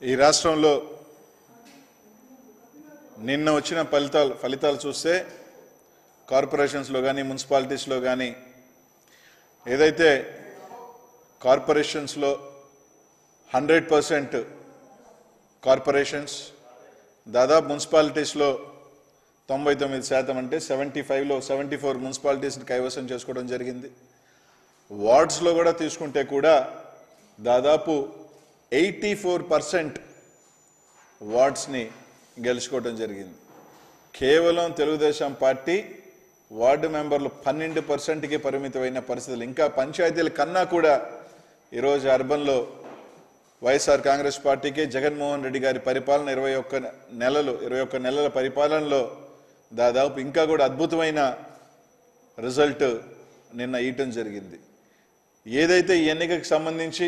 ఈ రాష్ట్రంలో నిన్న వచ్చిన ఫలితాలు ఫలితాలు చూస్తే కార్పొరేషన్స్లో కానీ మున్సిపాలిటీస్లో కానీ ఏదైతే కార్పొరేషన్స్లో హండ్రెడ్ పర్సెంట్ కార్పొరేషన్స్ దాదాపు మున్సిపాలిటీస్లో తొంభై తొమ్మిది శాతం అంటే సెవెంటీ ఫైవ్లో సెవెంటీ ఫోర్ మున్సిపాలిటీస్ని కైవసం చేసుకోవడం జరిగింది వార్డ్స్లో కూడా తీసుకుంటే కూడా దాదాపు ఎయిటీ ఫోర్ పర్సెంట్ వార్డ్స్ని గెలుచుకోవడం జరిగింది కేవలం తెలుగుదేశం పార్టీ వార్డు మెంబర్లు పన్నెండు పర్సెంట్కి పరిమితమైన పరిస్థితులు ఇంకా పంచాయతీల కన్నా కూడా ఈరోజు అర్బన్లో వైఎస్ఆర్ కాంగ్రెస్ పార్టీకి జగన్మోహన్ రెడ్డి గారి పరిపాలన ఇరవై ఒక్క నెలలు ఇరవై ఒక్క నెలల పరిపాలనలో దాదాపు ఇంకా కూడా అద్భుతమైన రిజల్ట్ నిన్న ఇయటం జరిగింది ఏదైతే ఈ ఎన్నికకు సంబంధించి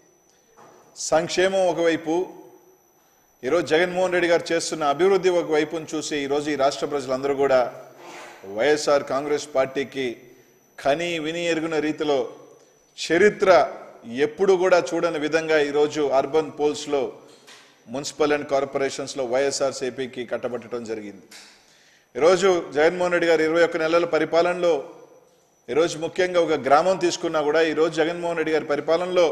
సంక్షేమం ఒకవైపు ఈరోజు జగన్మోహన్ రెడ్డి గారు చేస్తున్న అభివృద్ధి ఒకవైపును చూసి ఈరోజు ఈ రాష్ట్ర ప్రజలందరూ కూడా వైఎస్ఆర్ కాంగ్రెస్ పార్టీకి కని విని ఎరుగున రీతిలో చరిత్ర ఎప్పుడు కూడా చూడని విధంగా ఈరోజు అర్బన్ పోల్స్లో మున్సిపల్ అండ్ కార్పొరేషన్స్లో వైఎస్ఆర్సీపీకి కట్టబెట్టడం జరిగింది ఈరోజు జగన్మోహన్ రెడ్డి గారు ఇరవై ఒక్క నెలల పరిపాలనలో ఈరోజు ముఖ్యంగా ఒక గ్రామం తీసుకున్నా కూడా ఈరోజు జగన్మోహన్ రెడ్డి గారి పరిపాలనలో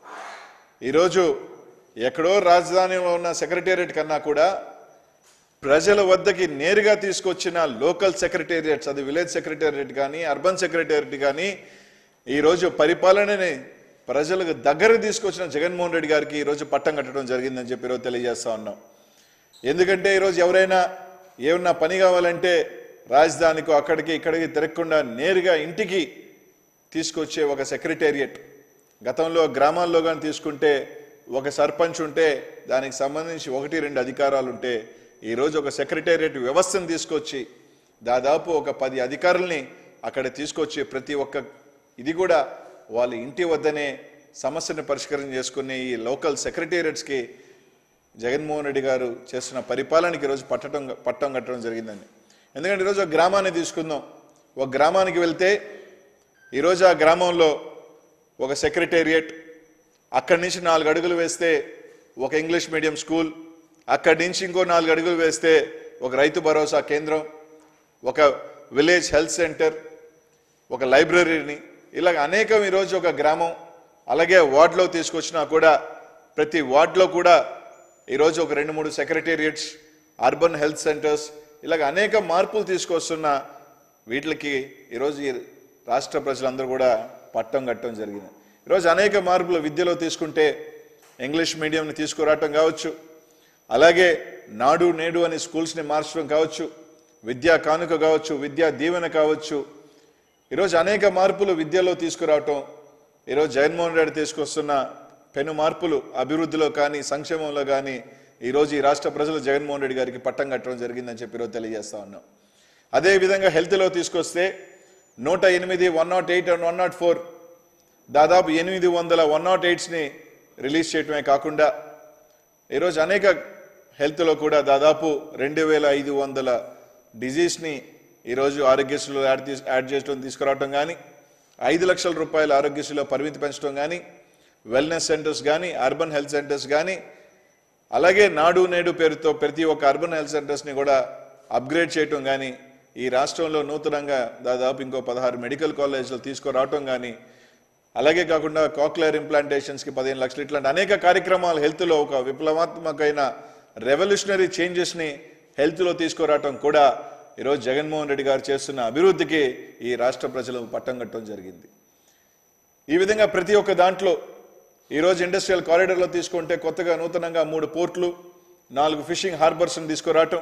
ఈరోజు ఎక్కడో రాజధానిలో ఉన్న సెక్రటేరియట్ కన్నా కూడా ప్రజల వద్దకి నేరుగా తీసుకొచ్చిన లోకల్ సెక్రటేరియట్స్ అది విలేజ్ సెక్రటేరియట్ కానీ అర్బన్ సెక్రటేరియట్ కానీ ఈరోజు పరిపాలనని ప్రజలకు దగ్గరకు తీసుకొచ్చిన జగన్మోహన్ రెడ్డి గారికి ఈరోజు పట్టం కట్టడం జరిగిందని చెప్పి ఈరోజు తెలియజేస్తా ఉన్నాం ఎందుకంటే ఈరోజు ఎవరైనా ఏమన్నా పని కావాలంటే రాజధానికో అక్కడికి ఇక్కడికి తిరగకుండా నేరుగా ఇంటికి తీసుకొచ్చే ఒక సెక్రటేరియట్ గతంలో గ్రామాల్లో కానీ తీసుకుంటే ఒక సర్పంచ్ ఉంటే దానికి సంబంధించి ఒకటి రెండు అధికారాలు ఉంటే ఈరోజు ఒక సెక్రటేరియట్ వ్యవస్థను తీసుకొచ్చి దాదాపు ఒక పది అధికారుల్ని అక్కడ తీసుకొచ్చి ప్రతి ఒక్క ఇది కూడా వాళ్ళ ఇంటి వద్దనే సమస్యను పరిష్కారం చేసుకునే ఈ లోకల్ సెక్రటేరియట్స్కి జగన్మోహన్ రెడ్డి గారు చేస్తున్న పరిపాలనకి ఈరోజు పట్టడం పట్టం కట్టడం జరిగిందండి ఎందుకంటే ఈరోజు ఒక గ్రామాన్ని తీసుకుందాం ఒక గ్రామానికి వెళ్తే ఈరోజు ఆ గ్రామంలో ఒక సెక్రటేరియట్ అక్కడి నుంచి నాలుగు అడుగులు వేస్తే ఒక ఇంగ్లీష్ మీడియం స్కూల్ అక్కడి నుంచి ఇంకో నాలుగు అడుగులు వేస్తే ఒక రైతు భరోసా కేంద్రం ఒక విలేజ్ హెల్త్ సెంటర్ ఒక లైబ్రరీని ఇలాగ అనేకం ఈరోజు ఒక గ్రామం అలాగే వార్డులో తీసుకొచ్చినా కూడా ప్రతి వార్డులో కూడా ఈరోజు ఒక రెండు మూడు సెక్రటేరియట్స్ అర్బన్ హెల్త్ సెంటర్స్ ఇలాగ అనేక మార్పులు తీసుకొస్తున్న వీటికి ఈరోజు ఈ రాష్ట్ర ప్రజలందరూ కూడా పట్టం కట్టడం జరిగింది ఈరోజు అనేక మార్పులు విద్యలో తీసుకుంటే ఇంగ్లీష్ మీడియంని తీసుకురావటం కావచ్చు అలాగే నాడు నేడు అనే స్కూల్స్ని మార్చడం కావచ్చు విద్యా కానుక కావచ్చు విద్యా దీవెన కావచ్చు ఈరోజు అనేక మార్పులు విద్యలో తీసుకురావటం ఈరోజు జగన్మోహన్ రెడ్డి తీసుకొస్తున్న పెను మార్పులు అభివృద్ధిలో కానీ సంక్షేమంలో కానీ ఈరోజు ఈ రాష్ట్ర ప్రజలు జగన్మోహన్ రెడ్డి గారికి పట్టం కట్టడం జరిగిందని చెప్పి ఈరోజు తెలియజేస్తా ఉన్నాం అదేవిధంగా హెల్త్లో తీసుకొస్తే నూట ఎనిమిది one nought eight and one nought four దాదాపు ఎనిమిది వందల వన్ నాట్ ఎయిట్స్ని రిలీజ్ చేయటమే కాకుండా ఈరోజు అనేక హెల్త్లో కూడా దాదాపు రెండు వేల ఐదు వందల డిజీజ్ని ఈరోజు ఆరోగ్యశ్రీలో యాడ్ తీసు యాడ్ చేయడం తీసుకురావటం కానీ ఐదు లక్షల రూపాయల ఆరోగ్యశ్రీలో పరిమితి పెంచడం కానీ వెల్నెస్ సెంటర్స్ కానీ అర్బన్ హెల్త్ సెంటర్స్ కానీ అలాగే నాడు నేడు పేరుతో ప్రతి ఒక్క అర్బన్ హెల్త్ సెంటర్స్ని కూడా అప్గ్రేడ్ చేయటం కానీ ఈ రాష్ట్రంలో నూతనంగా దాదాపు ఇంకో పదహారు మెడికల్ కాలేజీలు తీసుకురావటం కానీ అలాగే కాకుండా కాక్లియర్ ఇంప్లాంటేషన్స్కి పదిహేను లక్షలు ఇట్లాంటి అనేక కార్యక్రమాలు హెల్త్లో ఒక విప్లవాత్మకమైన రెవల్యూషనరీ చేంజెస్ని హెల్త్లో తీసుకురావటం కూడా ఈరోజు జగన్మోహన్ రెడ్డి గారు చేస్తున్న అభివృద్ధికి ఈ రాష్ట్ర ప్రజలు పట్టం కట్టడం జరిగింది ఈ విధంగా ప్రతి ఒక్క దాంట్లో ఈరోజు ఇండస్ట్రియల్ కారిడార్లో తీసుకుంటే కొత్తగా నూతనంగా మూడు పోర్ట్లు నాలుగు ఫిషింగ్ హార్బర్స్ని తీసుకురావటం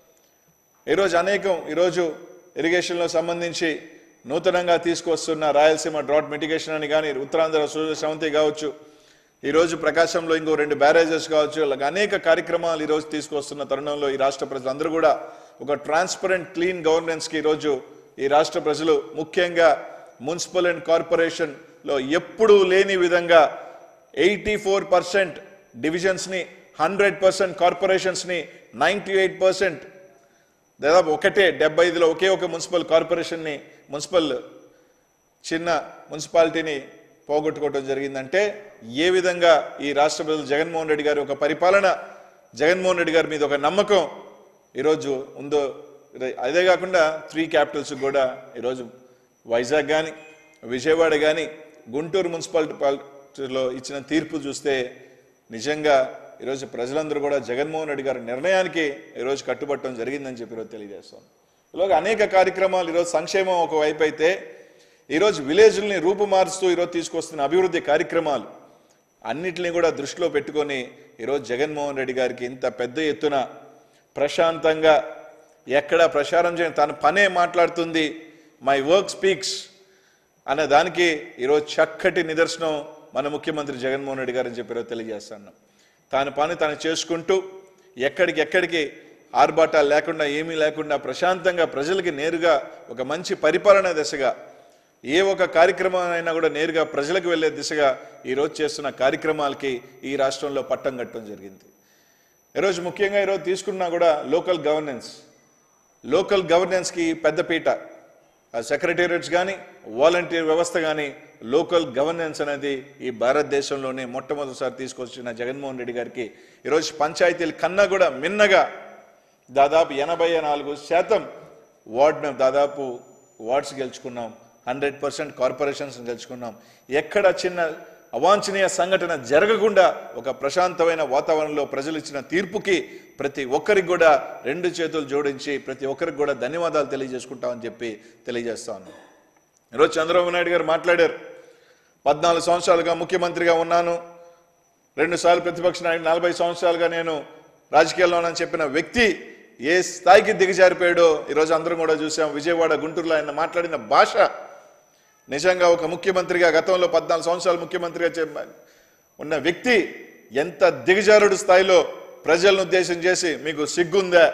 ఈరోజు అనేకం ఈరోజు ఇరిగేషన్లో సంబంధించి నూతనంగా తీసుకొస్తున్న రాయలసీమ డ్రాట్ మిటిగేషన్ అని కానీ ఉత్తరాంధ్ర సూర్య సవంతి కావచ్చు ఈరోజు ప్రకాశంలో ఇంకో రెండు బ్యారేజెస్ కావచ్చు అలాగే అనేక కార్యక్రమాలు ఈరోజు తీసుకొస్తున్న తరుణంలో ఈ రాష్ట్ర ప్రజలందరూ కూడా ఒక ట్రాన్స్పరెంట్ క్లీన్ గవర్నెన్స్కి ఈరోజు ఈ రాష్ట్ర ప్రజలు ముఖ్యంగా మున్సిపల్ అండ్ కార్పొరేషన్లో ఎప్పుడూ లేని విధంగా ఎయిటీ ఫోర్ పర్సెంట్ డివిజన్స్ని హండ్రెడ్ పర్సెంట్ కార్పొరేషన్స్ని నైంటీ ఎయిట్ పర్సెంట్ దాదాపు ఒకటే డెబ్బై ఐదులో ఒకే ఒక మున్సిపల్ కార్పొరేషన్ని మున్సిపల్ చిన్న మున్సిపాలిటీని పోగొట్టుకోవడం జరిగిందంటే ఏ విధంగా ఈ రాష్ట్ర ప్రజలు జగన్మోహన్ రెడ్డి గారి ఒక పరిపాలన జగన్మోహన్ రెడ్డి గారి మీద ఒక నమ్మకం ఈరోజు ఉందో ఇదే- అదే కాకుండా త్రీ క్యాపిటల్స్ కూడా ఈరోజు వైజాగ్ కానీ విజయవాడ కానీ గుంటూరు మున్సిపాలిటీ పాలిటీలో ఇచ్చిన తీర్పు చూస్తే నిజంగా ఈరోజు ప్రజలందరూ కూడా జగన్మోహన్ రెడ్డి గారి నిర్ణయానికి ఈరోజు కట్టుబట్టడం జరిగిందని చెప్పి ఈరోజు తెలియజేస్తాం ఇలాగ అనేక కార్యక్రమాలు ఈరోజు సంక్షేమం ఒకవైపు అయితే ఈరోజు విలేజ్ని రూపుమారుస్తూ ఈరోజు తీసుకొస్తున్న అభివృద్ధి కార్యక్రమాలు అన్నిటిని కూడా దృష్టిలో పెట్టుకొని ఈరోజు జగన్మోహన్ రెడ్డి గారికి ఇంత పెద్ద ఎత్తున ప్రశాంతంగా ఎక్కడ ప్రచారం చేయని తన పనే మాట్లాడుతుంది మై వర్క్ స్పీక్స్ అనే దానికి ఈరోజు చక్కటి నిదర్శనం మన ముఖ్యమంత్రి జగన్మోహన్ రెడ్డి గారని చెప్పి ఈరోజు తెలియజేస్తున్నాం తాను పని తాను చేసుకుంటూ ఎక్కడికి ఎక్కడికి ఆర్భాటాలు లేకుండా ఏమీ లేకుండా ప్రశాంతంగా ప్రజలకి నేరుగా ఒక మంచి పరిపాలన దిశగా ఏ ఒక కార్యక్రమం అయినా కూడా నేరుగా ప్రజలకు వెళ్ళే దిశగా ఈరోజు చేస్తున్న కార్యక్రమాలకి ఈ రాష్ట్రంలో పట్టం కట్టడం జరిగింది ఈరోజు ముఖ్యంగా ఈరోజు తీసుకున్నా కూడా లోకల్ గవర్నెన్స్ లోకల్ గవర్నెన్స్కి పెద్దపీట ఆ సెక్రటేరియట్స్ కానీ వాలంటీర్ వ్యవస్థ కానీ లోకల్ గవర్నెన్స్ అనేది ఈ భారతదేశంలోనే మొట్టమొదటిసారి తీసుకొచ్చిన జగన్మోహన్ రెడ్డి గారికి ఈరోజు పంచాయతీల కన్నా కూడా మిన్నగా దాదాపు ఎనభై నాలుగు శాతం వార్డ్ మేము దాదాపు వార్డ్స్ గెలుచుకున్నాం హండ్రెడ్ పర్సెంట్ కార్పొరేషన్స్ గెలుచుకున్నాం ఎక్కడ చిన్న అవాంఛనీయ సంఘటన జరగకుండా ఒక ప్రశాంతమైన వాతావరణంలో ప్రజలు ఇచ్చిన తీర్పుకి ప్రతి ఒక్కరికి కూడా రెండు చేతులు జోడించి ప్రతి ఒక్కరికి కూడా ధన్యవాదాలు తెలియజేసుకుంటామని చెప్పి తెలియజేస్తా ఉన్నాం ఈరోజు చంద్రబాబు నాయుడు గారు మాట్లాడారు పద్నాలుగు సంవత్సరాలుగా ముఖ్యమంత్రిగా ఉన్నాను రెండు సార్లు ప్రతిపక్ష నాయకుడు నలభై సంవత్సరాలుగా నేను రాజకీయాల్లో ఉన్నానని చెప్పిన వ్యక్తి ఏ స్థాయికి దిగజారిపోయాడో ఈరోజు అందరం కూడా చూసాం విజయవాడ గుంటూరులో ఆయన మాట్లాడిన భాష నిజంగా ఒక ముఖ్యమంత్రిగా గతంలో పద్నాలుగు సంవత్సరాలు ముఖ్యమంత్రిగా చే- ఉన్న వ్యక్తి ఎంత దిగజారుడు స్థాయిలో ప్రజలను ఉద్దేశం చేసి మీకు సిగ్గుందా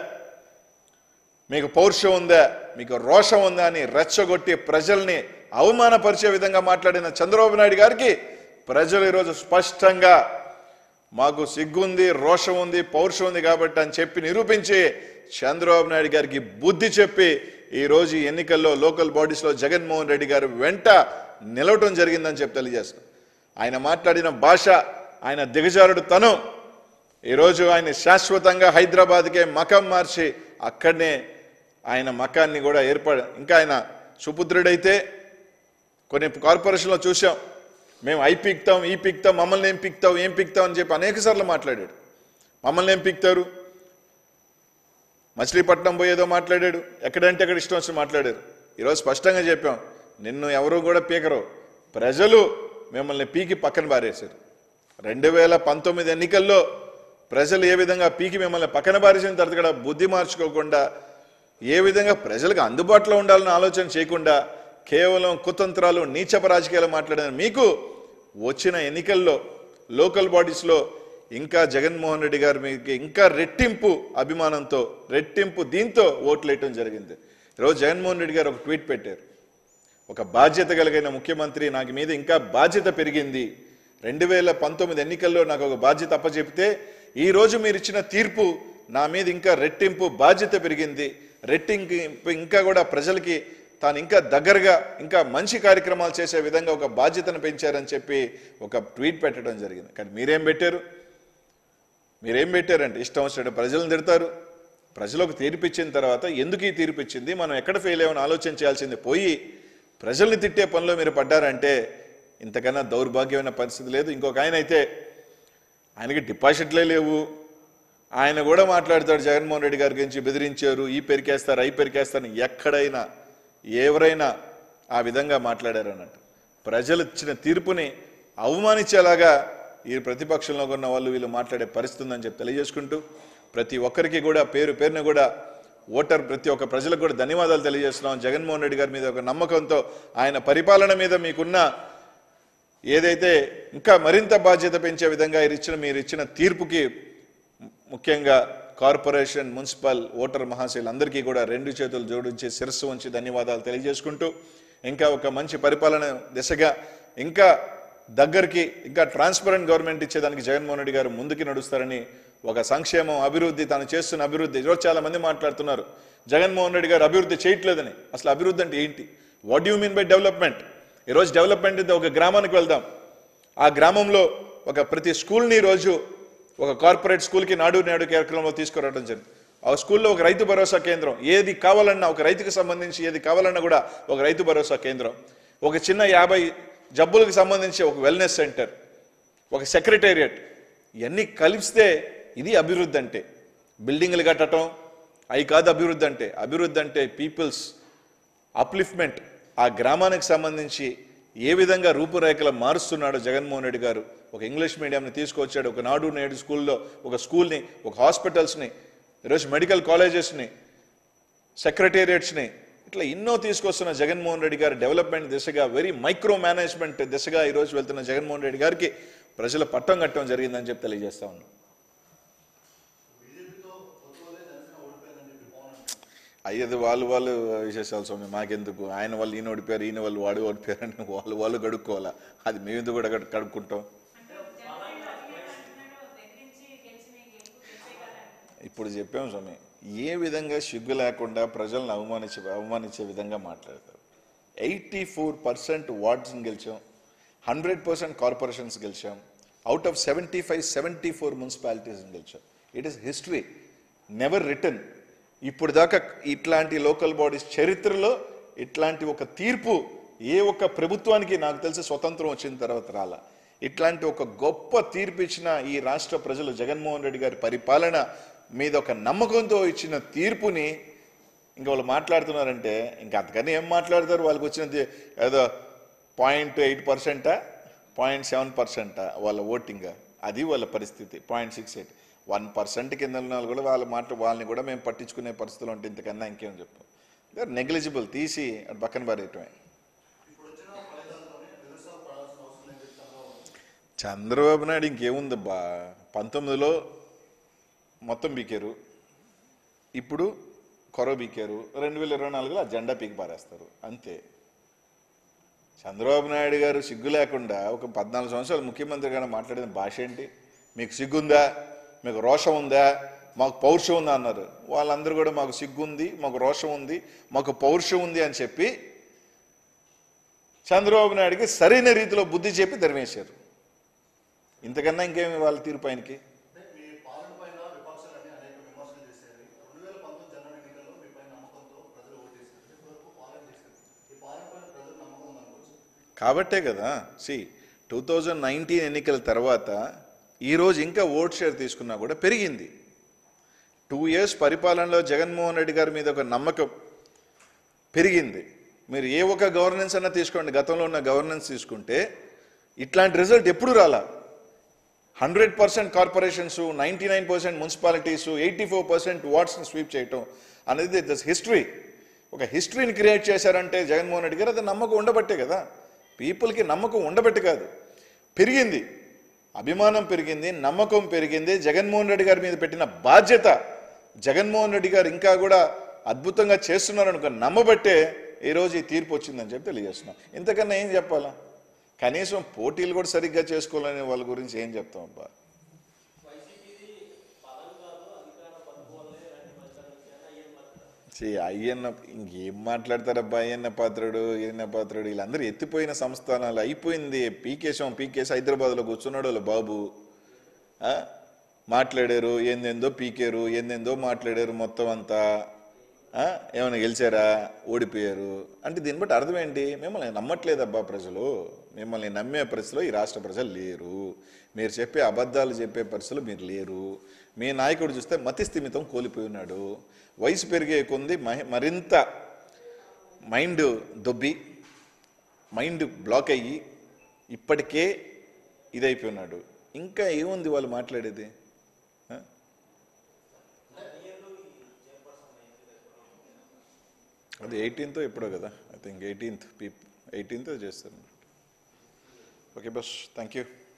మీకు పౌరుషం ఉందా మీకు రోషం ఉందా అని రెచ్చగొట్టి ప్రజల్ని అవమానపరిచే విధంగా మాట్లాడిన చంద్రబాబు నాయుడు గారికి ప్రజలు ఈరోజు స్పష్టంగా మాకు సిగ్గుంది రోషం ఉంది పౌరుషం ఉంది కాబట్టి అని చెప్పి నిరూపించి చంద్రబాబు నాయుడు గారికి బుద్ధి చెప్పి ఈ రోజు ఈ ఎన్నికల్లో లోకల్ బాడీస్లో జగన్మోహన్ రెడ్డి గారు వెంట నిలవటం జరిగిందని చెప్పి తెలియజేస్తాం ఆయన మాట్లాడిన భాష ఆయన దిగజారుడు తనం ఈరోజు ఆయన శాశ్వతంగా హైదరాబాద్కే మకం మార్చి అక్కడనే ఆయన మకాన్ని కూడా ఏర్పడ ఇంకా ఆయన సుపుత్రుడైతే కొన్ని కార్పొరేషన్లో చూసాం మేము ఐ పీక్తాం ఈ పీక్తాం మమ్మల్ని ఏం పీక్తాం ఏం పీక్తాం అని చెప్పి అనేక సార్లు మాట్లాడాడు మమ్మల్ని ఏం పీక్తారు మచిలీపట్నం పోయేదో మాట్లాడాడు ఎక్కడంటే అక్కడ ఇష్టం వచ్చి మాట్లాడారు ఈరోజు స్పష్టంగా చెప్పాం నిన్ను ఎవరు కూడా పీకరు ప్రజలు మిమ్మల్ని పీకి పక్కన పారేశారు రెండు వేల పంతొమ్మిది ఎన్నికల్లో ప్రజలు ఏ విధంగా పీకి మిమ్మల్ని పక్కన పారేసిన తర్వాత కూడా బుద్ధి మార్చుకోకుండా ఏ విధంగా ప్రజలకు అందుబాటులో ఉండాలని ఆలోచన చేయకుండా కేవలం కుతంత్రాలు నీచప రాజకీయాలు మాట్లాడిన మీకు వచ్చిన ఎన్నికల్లో లోకల్ బాడీస్లో ఇంకా జగన్మోహన్ రెడ్డి గారి మీకు ఇంకా రెట్టింపు అభిమానంతో రెట్టింపు దీంతో ఓట్లు వేయటం జరిగింది ఈరోజు జగన్మోహన్ రెడ్డి గారు ఒక ట్వీట్ పెట్టారు ఒక బాధ్యత కలిగిన ముఖ్యమంత్రి నాకు మీద ఇంకా బాధ్యత పెరిగింది రెండు వేల పంతొమ్మిది ఎన్నికల్లో నాకు ఒక బాధ్యత అప్పచెప్తే ఈ రోజు మీరు ఇచ్చిన తీర్పు నా మీద ఇంకా రెట్టింపు బాధ్యత పెరిగింది రెట్టింపు ఇంకా కూడా ప్రజలకి తాను ఇంకా దగ్గరగా ఇంకా మంచి కార్యక్రమాలు చేసే విధంగా ఒక బాధ్యతను పెంచారని చెప్పి ఒక ట్వీట్ పెట్టడం జరిగింది కానీ మీరేం పెట్టారు మీరేం పెట్టారంటే ఇష్టం వచ్చినట్టు ప్రజలను తిడతారు ప్రజలకు తీర్పు ఇచ్చిన తర్వాత ఎందుకు ఈ తీర్పు ఇచ్చింది మనం ఎక్కడ ఫెయిల్ అయ్యామని ఆలోచన చేయాల్సింది పోయి ప్రజల్ని తిట్టే పనిలో మీరు పడ్డారంటే ఇంతకన్నా దౌర్భాగ్యమైన పరిస్థితి లేదు ఇంకొక ఆయన అయితే ఆయనకి డిపాజిట్లే లేవు ఆయన కూడా మాట్లాడతాడు జగన్మోహన్ రెడ్డి గారి గురించి బెదిరించారు ఈ పెరికేస్తారు అయి పెరికేస్తారు అని ఎక్కడైనా ఎవరైనా ఆ విధంగా మాట్లాడారు అన్నట్టు ప్రజలు ఇచ్చిన తీర్పుని అవమానించేలాగా ఈ ప్రతిపక్షంలో ఉన్న వాళ్ళు వీళ్ళు మాట్లాడే పరిస్థితి ఉందని చెప్పి తెలియజేసుకుంటూ ప్రతి ఒక్కరికి కూడా పేరు పేరున కూడా ఓటర్ ప్రతి ఒక్క ప్రజలకు కూడా ధన్యవాదాలు తెలియజేస్తున్నాం జగన్మోహన్ రెడ్డి గారి మీద ఒక నమ్మకంతో ఆయన పరిపాలన మీద మీకున్న ఏదైతే ఇంకా మరింత బాధ్యత పెంచే విధంగా మీరు ఇచ్చిన మీరు ఇచ్చిన తీర్పుకి ముఖ్యంగా కార్పొరేషన్ మున్సిపల్ ఓటర్ మహాశయులందరికీ కూడా రెండు చేతులు జోడించి శిరస్సు ఉంచి ధన్యవాదాలు తెలియజేసుకుంటూ ఇంకా ఒక మంచి పరిపాలన దిశగా ఇంకా దగ్గరికి ఇంకా ట్రాన్స్పరెంట్ గవర్నమెంట్ ఇచ్చేదానికి జగన్మోహన్ రెడ్డి గారు ముందుకి నడుస్తారని ఒక సంక్షేమం అభివృద్ధి తాను చేస్తున్న అభివృద్ధి ఈరోజు చాలా మంది మాట్లాడుతున్నారు జగన్మోహన్ రెడ్డి గారు అభివృద్ధి చేయట్లేదని అసలు అభివృద్ధి అంటే ఏంటి what you mean by development ఈరోజు డెవలప్మెంట్ అయితే ఒక గ్రామానికి వెళ్దాం ఆ గ్రామంలో ఒక ప్రతి స్కూల్ని రోజు ఒక కార్పొరేట్ స్కూల్కి నాడు నేడు కార్యక్రమంలో తీసుకురావడం జరిగింది ఆ స్కూల్లో ఒక రైతు భరోసా కేంద్రం ఏది కావాలన్నా ఒక రైతుకి సంబంధించి ఏది కావాలన్నా కూడా ఒక రైతు భరోసా కేంద్రం ఒక చిన్న యాభై జబ్బులకు సంబంధించి ఒక వెల్నెస్ సెంటర్ ఒక సెక్రటేరియట్ ఇవన్నీ కలిపిస్తే ఇది అభివృద్ధి అంటే బిల్డింగ్లు కట్టడం అవి కాదు అభివృద్ధి అంటే అభివృద్ధి అంటే పీపుల్స్ అప్లిఫ్ట్మెంట్ ఆ గ్రామానికి సంబంధించి ఏ విధంగా రూపురేఖలు మారుస్తున్నాడో జగన్మోహన్ రెడ్డి గారు ఒక ఇంగ్లీష్ మీడియంని తీసుకొచ్చాడు ఒక నాడు నేడు స్కూల్లో ఒక స్కూల్ని ఒక హాస్పిటల్స్ని ఈరోజు మెడికల్ కాలేజెస్ని సెక్రటేరియట్స్ని ఇట్లా ఎన్నో తీసుకొస్తున్న జగన్మోహన్ రెడ్డి గారి డెవలప్మెంట్ దిశగా వెరీ మైక్రో మేనేజ్మెంట్ దిశగా ఈరోజు వెళ్తున్న జగన్మోహన్ రెడ్డి గారికి ప్రజల పట్టం కట్టడం జరిగిందని చెప్పి తెలియజేస్తా ఉన్నాం అయ్యేది వాళ్ళు వాళ్ళు విశేషాలు స్వామి మాకెందుకు ఆయన వాళ్ళు ఈయన ఓడిపోయారు ఈయన వాళ్ళు వాడు ఓడిపోయారు అని వాళ్ళు వాళ్ళు గడుక్కోవాలా అది మేము ఎందుకు కూడా గడు- కడుక్కుంటాం ఇప్పుడు చెప్పాం స్వామి ఏ విధంగా సిగ్గు లేకుండా ప్రజలను అవమానించే అవమానించే విధంగా మాట్లాడతారు ఎయిటీ ఫోర్ పర్సెంట్ వార్డ్స్ని గెలిచాం హండ్రెడ్ పర్సెంట్ కార్పొరేషన్స్ గెలిచాం out of seventy five seventy four మున్సిపాలిటీస్ని గెలిచాం it is history never return ఇప్పుడు దాకా ఇట్లాంటి లోకల్ బాడీస్ చరిత్రలో ఇట్లాంటి ఒక తీర్పు ఏ ఒక్క ప్రభుత్వానికి నాకు తెలిసి స్వతంత్రం వచ్చిన తర్వాత రాలా ఇట్లాంటి ఒక గొప్ప తీర్పు ఇచ్చిన ఈ రాష్ట్ర ప్రజలు జగన్మోహన్ రెడ్డి గారి పరిపాలన మీద ఒక నమ్మకంతో ఇచ్చిన తీర్పుని ఇంకా వాళ్ళు మాట్లాడుతున్నారంటే ఇంకా అంతకని ఏం మాట్లాడతారు వాళ్ళకి వచ్చినది ఏదో పాయింట్ ఎయిట్ పర్సెంటా పాయింట్ సెవెన్ పర్సెంటా వాళ్ళ ఓటింగ్ అది వాళ్ళ పరిస్థితి point six eight one percent కింద ఉన్న వాళ్ళు కూడా వాళ్ళ మాట వాళ్ళని కూడా మేము పట్టించుకునే పరిస్థితులు ఉంటే ఇంతకన్నా ఇంకేం చెప్పు నెగ్లిజిబుల్ తీసి అటు పక్కన పారేయటమే చంద్రబాబు నాయుడు ఇంకేముందబ్బా పంతొమ్మిదిలో మొత్తం బీకారు ఇప్పుడు కొరవ బీకారు రెండు వేల ఇరవై నాలుగులో ఆ జెండా పీకి పారేస్తారు అంతే చంద్రబాబు నాయుడు గారు సిగ్గు లేకుండా ఒక పద్నాలుగు సంవత్సరాలు ముఖ్యమంత్రి గారు మాట్లాడిన భాష ఏంటి మీకు సిగ్గుందా మీకు రోషం ఉందా మాకు పౌరుషం ఉందా అన్నారు వాళ్ళందరూ కూడా మాకు సిగ్గు ఉంది మాకు రోషం ఉంది మాకు పౌరుషం ఉంది అని చెప్పి చంద్రబాబు నాయుడికి సరైన రీతిలో బుద్ధి చెప్పి ధర్మేశారు ఇంతకన్నా ఇంకేమి వాళ్ళ తీర్పు ఆయనకి అంటే మీ పాలన పైన విపక్షాలన్నీ అనేక విమర్శలు చేశారు రెండు వేల పంతొమ్మిది జనరల్ ఎన్నికల్లో మీ పైన నమ్మకంతో ప్రజలు ఓటేశారు ఇప్పటివరకు పాలన చేశారు ఈ పాలన పైన ప్రజలు నమ్మకం ఉందనుకోవచ్చు కాబట్టే కదా సి టూ థౌజండ్ నైన్టీన్ ఎన్నికల తర్వాత ఈరోజు ఇంకా ఓట్ షేర్ తీసుకున్నా కూడా పెరిగింది టూ ఇయర్స్ పరిపాలనలో జగన్మోహన్ రెడ్డి గారి మీద ఒక నమ్మకం పెరిగింది మీరు ఏ ఒక్క గవర్నెన్స్ అన్నా తీసుకోండి గతంలో ఉన్న గవర్నెన్స్ తీసుకుంటే ఇట్లాంటి రిజల్ట్ ఎప్పుడు రాలా hundred percent corporations ninety nine percent municipalities eighty four percent వార్డ్స్ని స్వీప్ చేయటం అనేది దస్ హిస్టరీ ఒక హిస్టరీని క్రియేట్ చేశారంటే జగన్మోహన్ రెడ్డి గారు అది నమ్మకం ఉండబట్టే కదా పీపుల్కి నమ్మకం ఉండబట్టి కాదు పెరిగింది అభిమానం పెరిగింది నమ్మకం పెరిగింది జగన్మోహన్ రెడ్డి గారి మీద పెట్టిన బాధ్యత జగన్మోహన్ రెడ్డి గారు ఇంకా కూడా అద్భుతంగా చేస్తున్నారనుకో నమ్మబట్టే ఈరోజు ఈ తీర్పు వచ్చిందని చెప్పి తెలియజేస్తున్నాం ఇంతకన్నా ఏం చెప్పాలా కనీసం పోటీలు కూడా సరిగ్గా చేసుకోవాలనే వాళ్ళ గురించి ఏం చెప్తాం అబ్బా చీ, అయ్యన్న ఇంకేం మాట్లాడతారబ్బా అయ్యన్న పాత్రుడు ఈయన్న పాత్రుడు వీళ్ళందరూ ఎత్తిపోయిన సంస్థానాలు అయిపోయింది పీకేశం పీకేసి హైదరాబాద్లో కూర్చున్నాడు వాళ్ళ బాబు ఆ? మాట్లాడారు ఏందేందో పీకారు ఏందేందో మాట్లాడారు మొత్తం అంతా ఆ? ఏమైనా గెలిచారా ఓడిపోయారు అంటే దీన్ని బట్టి అర్థం ఏంటి మిమ్మల్ని నమ్మట్లేదబ్బా ప్రజలు మిమ్మల్ని నమ్మే పరిస్థితిలో ఈ రాష్ట్ర ప్రజలు లేరు మీరు చెప్పే అబద్ధాలు చెప్పే పరిస్థితులు మీరు లేరు మీ నాయకుడు చూస్తే మతిస్థిమితం కోల్పోయి ఉన్నాడు వయసు పెరిగే కొంది మహి- మరింత మైండ్ దొబ్బి మైండ్ బ్లాక్ అయ్యి ఇప్పటికే ఇదైపోయి ఉన్నాడు ఇంకా ఏముంది వాళ్ళు మాట్లాడేది ఆ? అది ఎయిటీన్త్ ఎప్పుడో కదా ఐ థింక్ ఎయిటీన్త్ పీప్ ఎయిటీన్త్ చేస్తారు ఓకే బస్ థ్యాంక్ యూ